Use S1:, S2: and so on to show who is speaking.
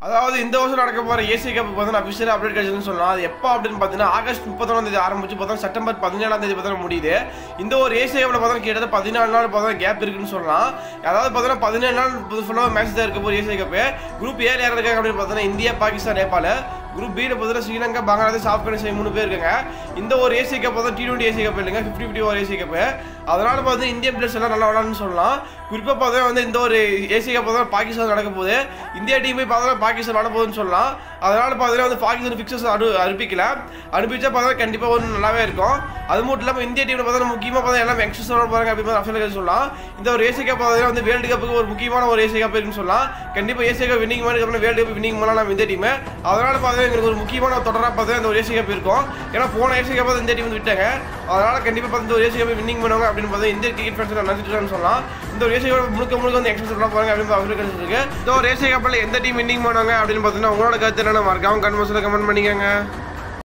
S1: அதாவது இந்த வருஷம் நடக்க போகிற ஏசி கப் பார்த்தீங்கன்னா அஃபிஷியல் அப்டேட் கிடைச்சதுன்னு சொல்லலாம் அது எப்போ அப்படின்னு பார்த்தீங்கன்னா ஆகஸ்ட் முப்பத்தொன்னாம் தேதி ஆரம்பிச்சு பார்த்தா செப்டம்பர் பதினேழாம் தேதி பார்த்தா முடியுது இந்த ஒரு ஏசி கப்பில் பார்த்தா கிட்டத்தட்ட பதினாலு நாள் பார்த்தா கேப் இருக்குன்னு சொல்லலாம் அதாவது பார்த்தீங்கன்னா பதினேழு நாள் ஃபுல்லாக மேட்ச் தான் இருக்க போகிற ஏசி கப்பு குரூப் ஏர் யார் இருக்காங்க அப்படின்னு பார்த்தீங்கன்னா இந்தியா பாகிஸ்தான் நேபாள் குரூப் பியில் பார்த்தீங்கன்னா ஸ்ரீலங்கா பங்களாதேஷ் ஆப்கானிஸ்தான் மூணு பேர் இருக்காங்க இந்த ஒரு ஏசி கப் பார்த்தா டி டுவெண்ட்டி ஏசி கப் இல்லைங்க ஃபிஃப்டி ஃபிஃப்டி ஒரு ஏசி கப்பு அதனால பார்த்து இந்தியன் பிளேயர்ஸ் எல்லாம் நல்லா விளாட்னு சொல்லலாம் குறிப்பாக பார்த்தா வந்து இந்த ஒரு ஏசி கப் பார்த்தா பாகிஸ்தான் நடக்க போகுது இந்தியா டீமே பார்த்தா பாகிஸ்தான் விளாட போகுதுன்னு சொல்லலாம் அதனால பார்த்தீங்கன்னா வந்து பாகிஸ்தான் ஃபிக்சர்ஸ் அனு அனுப்பிக்கல அனுப்பிச்சா பார்த்தா கண்டிப்பாக ஒன்று நல்லாவே இருக்கும் அது மட்டும் இல்லாமல் இந்திய டீமில் பார்த்தா முக்கியமாக பார்த்தா எல்லாம் யங்ஸ்டர்ஸ் விளாட போகிறாங்க அப்படின்னு அஃபிஷியல் சொல்லலாம் இந்த ஒரு ஏசி கப் பார்த்தீங்கன்னா வந்து வேர்ல்டு கப்புக்கு ஒரு முக்கியமான ஒரு ஏசி கப் இருக்குன்னு சொல்லலாம் கண்டிப்பாக ஏசி கப் வின்னிங் மாதிரி அப்புறம் வேர்ல்டு கப் வின்னிங் பண்ணலாம் நம்ம இந்திய டீம் அதனால பார்த்தா எங்களுக்கு ஒரு முக்கியமான தொடராக பார்த்தா இந்த ஒரு ஏசி கப் இருக்கும் ஏன்னா போன ஏசி கப் இந்த டீம் வந்து விட்டாங்க அதனால கண்டிப்பாக பார்த்து இந்த ஒரு ஏசி கப் வின்னிங் பண்ணுவாங்க அப்படின்னு பார்த்தா இந்திய கிரிக்கெட் ஃபேன்ஸ் நினைச்சிட்டு சொல்லலாம் இந்த ஒரு ஏசி கப் முழுக்க முழுக்க வந்து எக்ஸ்பிரஸ் சொல்ல போறாங்க அப்படின்னு அஃபிஷியல் இருக்கு இந்த ஒரு ஏசி கப்பில் எந்த டீம் வின்னிங் பண்ணுவாங்க அப்படின்னு பார்த்தீங்கன்னா உங்களோட கருத்து என்ன மறக்காம கன்வர்ஸில் கமெண்ட் பண்ணிக்கோங்க